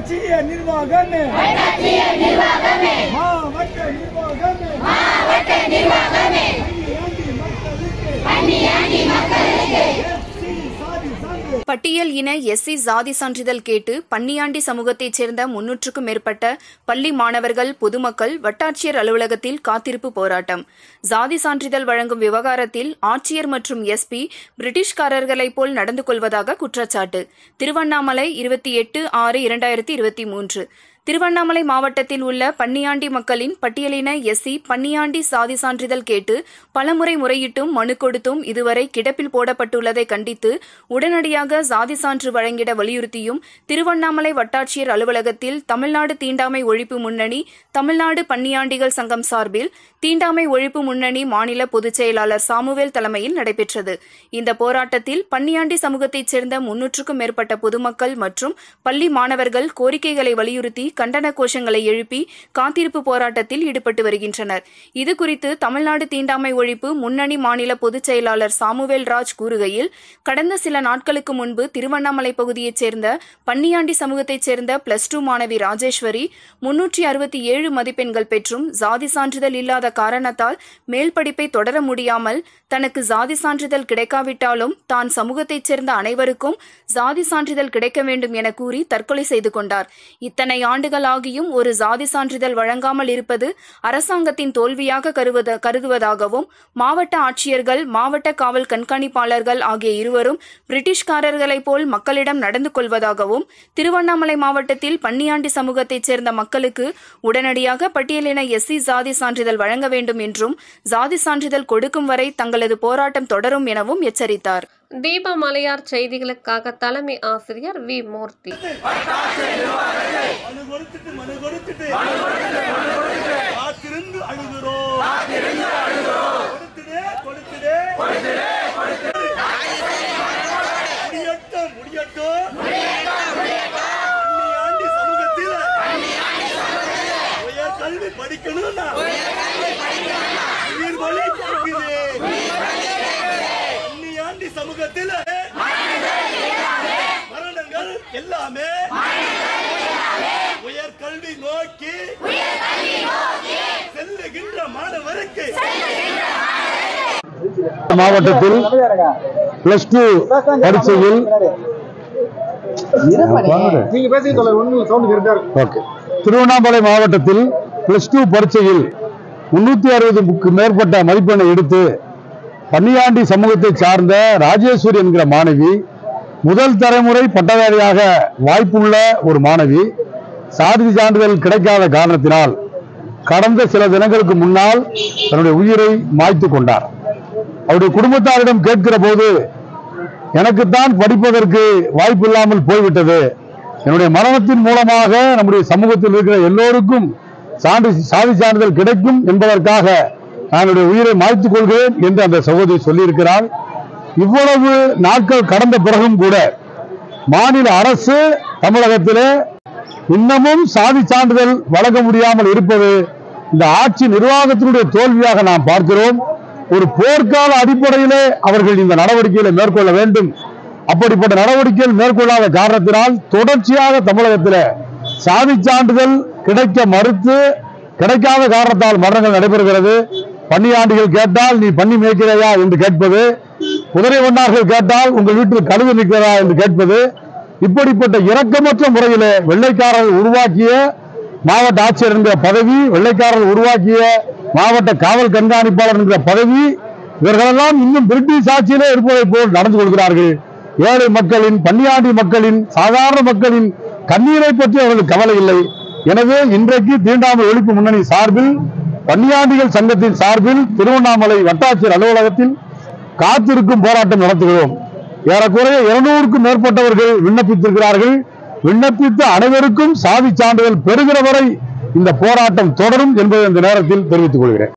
வட்டாட்சிய நிர்வாகமே மாவட்ட நிர்வாகமே அந்நியாண்டி மக்களுக்கு எஸ்சி சாதி சான்று பட்டியல் இன எஸ்சி சாதி சான்றிதழ் கேட்டு பன்னியாண்டி சமூகத்தைச் சேர்ந்த முன்னூற்றுக்கும் மேற்பட்ட பள்ளி மாணவர்கள் பொதுமக்கள் வட்டாட்சியர் அலுவலகத்தில் காத்திருப்பு போராட்டம் சாதி சான்றிதழ் வழங்கும் விவகாரத்தில் ஆட்சியர் மற்றும் எஸ்பி பிரிட்டிஷ்காரர்களைப் போல் நடந்து கொள்வதாக குற்றச்சாட்டு திருவண்ணாமலை இருபத்தி எட்டு ஆறு இரண்டாயிரத்தி இருபத்தி மூன்று திருவண்ணாமலை மாவட்டத்தில் உள்ள பன்னியாண்டி மக்களின் பட்டியலின எஸ்சி பன்னியாண்டி சாதி சான்றிதழ் கேட்டு பலமுறை முறையிட்டும் மனு கொடுத்தும் இதுவரை கிடப்பில் போடப்பட்டுள்ளதை கண்டித்து உடனடியாக சாதி சான்று வழங்கிட வலியுறுத்தியும் திருவண்ணாமலை வட்டாட்சியர் அலுவலகத்தில் தமிழ்நாடு தீண்டாமை ஒழிப்பு முன்னணி தமிழ்நாடு பன்னியாண்டிகள் சங்கம் சார்பில் தீண்டாமை ஒழிப்பு முன்னணி மாநில பொதுச் செயலாளர் சாமுவேல் தலைமையில் நடைபெற்றது இந்த போராட்டத்தில் பன்னியாண்டி சமூகத்தைச் சேர்ந்த முன்னூற்றுக்கும் மேற்பட்ட பொதுமக்கள் மற்றும் பள்ளி மாணவர்கள் கோரிக்கைகளை வலியுறுத்தி கண்டன கோஷங்களை எழுப்பி காத்திருப்பு போராட்டத்தில் ஈடுபட்டு வருகின்றனர் இதுகுறித்து தமிழ்நாடு தீண்டாமை ஒழிப்பு முன்னணி மாநில பொதுச் செயலாளர் சாமுவேல் ராஜ் கூறுகையில் கடந்த சில நாட்களுக்கு முன்பு திருவண்ணாமலை பகுதியைச் சேர்ந்த பன்னியாண்டி சமூகத்தைச் சேர்ந்த பிளஸ் டூ மாணவி ராஜேஸ்வரி முன்னூற்றி அறுபத்தி ஏழு மதிப்பெண்கள் பெற்றும் சாதி சான்றிதழ் இல்லாத காரணத்தால் மேல் படிப்பை தொடர முடியாமல் தனக்கு சாதி சான்றிதழ் கிடைக்காவிட்டாலும் தான் சமூகத்தைச் சேர்ந்த அனைவருக்கும் சாதி சான்றிதழ் கிடைக்க வேண்டும் என கூறி தற்கொலை செய்து கொண்டார் இத்தனை ஆண்டுகளாகியும் ஒரு சாதி சான்றிதழ் வழங்காமல் இருப்பது அரசாங்கத்தின் தோல்வியாக கருவத- கருதுவதாகவும் மாவட்ட ஆட்சியர்கள் மாவட்ட காவல் கண்காணிப்பாளர்கள் ஆகிய இருவரும் பிரிட்டிஷ்காரர்களைப் போல் மக்களிடம் நடந்து கொள்வதாகவும் திருவண்ணாமலை மாவட்டத்தில் பன்னியாண்டி சமூகத்தைச் சேர்ந்த மக்களுக்கு உடனடியாக பட்டியலின எஸ்சி சாதி சான்றிதழ் வழங்க வேண்டும் என்றும் சாதி சான்றிதழ் கொடுக்கும் வரை தங்களது போராட்டம் தொடரும் எனவும் எச்சரித்தார் தீப மலையார் செய்திகளுக்காக தலைமை ஆசிரியர் வி மூர்த்தி மனு கொடுத்துட்டு மனு கொடுத்துட்டு காத்திருந்து அழுகிறோம் கொடுத்துடு கொடுத்துடு முடியட்டும் முடியட்டும் அந்நியாண்டி சமூகத்தில் உயர் கல்வி படிக்கணும்னா உயிர் வழி கேட்குது அந்நியாண்டி சமூகத்தில் மரணங்கள் எல்லாமே உயர் கல்வி நோக்கி செல்லுகின்ற மாணவருக்கு மாவட்டத்தில் பிளஸ் டூ பரீட்சையில் ஓகே திருவண்ணாமலை மாவட்டத்தில் பிளஸ் டூ பரீட்சையில் முன்னூத்தி அறுபதுக்கு மேற்பட்ட மதிப்பெண்ணை எடுத்து பன்னியாண்டி சமூகத்தை சார்ந்த ராஜேஸ்வரி என்கிற மாணவி முதல் தலைமுறை பட்டதாரியாக வாய்ப்புள்ள ஒரு மாணவி சாதி சான்றிதழ் கிடைக்காத காரணத்தினால் கடந்த சில தினங்களுக்கு முன்னால் தன்னுடைய உயிரை மாய்த்து கொண்டார் அவருடைய குடும்பத்தாரிடம் கேட்கிற போது எனக்குத்தான் படிப்பதற்கு வாய்ப்பு இல்லாமல் போய்விட்டது என்னுடைய மரணத்தின் மூலமாக நம்முடைய சமூகத்தில் இருக்கிற எல்லோருக்கும் சான்று சாதி சான்றிதழ் கிடைக்கும் என்பதற்காக நான் என்னுடைய உயிரை மாய்த்துக் கொள்கிறேன் என்று அந்த சகோதரி சொல்லியிருக்கிறார் இவ்வளவு நாட்கள் கடந்த பிறகும் கூட மாநில அரசு தமிழகத்திலே இன்னமும் சாதி சான்றிதழ் வழங்க முடியாமல் இருப்பது இந்த ஆட்சி நிர்வாகத்தினுடைய தோல்வியாக நாம் பார்க்கிறோம் ஒரு போர்க்கால அடிப்படையிலே அவர்கள் இந்த நடவடிக்கைகளை மேற்கொள்ள வேண்டும் அப்படிப்பட்ட நடவடிக்கைகள் மேற்கொள்ளாத காரணத்தினால் தொடர்ச்சியாக தமிழகத்தில் சாதி சான்றிதழ் கிடைக்க மறுத்து கிடைக்காத காரணத்தால் மரணங்கள் நடைபெறுகிறது பன்னியாண்டிகள் கேட்டால் நீ பண்ணி மேய்க்கிறாயா என்று கேட்பது குதிரை வண்ணார்கள் கேட்டால் உங்கள் வீட்டில் கழுவு நிற்கிறதா என்று கேட்பது இப்படிப்பட்ட இரக்கமற்ற முறையிலே வெள்ளைக்காரர்கள் உருவாக்கிய மாவட்ட ஆட்சியர் என்கிற பதவி வெள்ளைக்காரர்கள் உருவாக்கிய மாவட்ட காவல் கண்காணிப்பாளர் என்கிற பதவி இவர்களெல்லாம் இன்னும் பிரிட்டிஷ் ஆட்சியிலே இருப்பதை போல் நடந்து கொள்கிறார்கள் ஏழை மக்களின் பன்னியாண்டி மக்களின் சாதாரண மக்களின் கண்ணீரை பற்றி அவர்களுக்கு கவலை இல்லை எனவே இன்றைக்கு தீண்டாமை ஒழிப்பு முன்னணி சார்பில் பன்னியாண்டிகள் சங்கத்தின் சார்பில் திருவண்ணாமலை வட்டாட்சியர் அலுவலகத்தில் காத்திருக்கும் போராட்டம் நடத்துகிறோம் ஏறக்குறைய இருநூறுக்கும் மேற்பட்டவர்கள் விண்ணப்பித்திருக்கிறார்கள் விண்ணப்பித்த அனைவருக்கும் சாதி சான்றிதழ் பெறுகிற வரை இந்த போராட்டம் தொடரும் என்பதை இந்த நேரத்தில் தெரிவித்துக் கொள்கிறேன்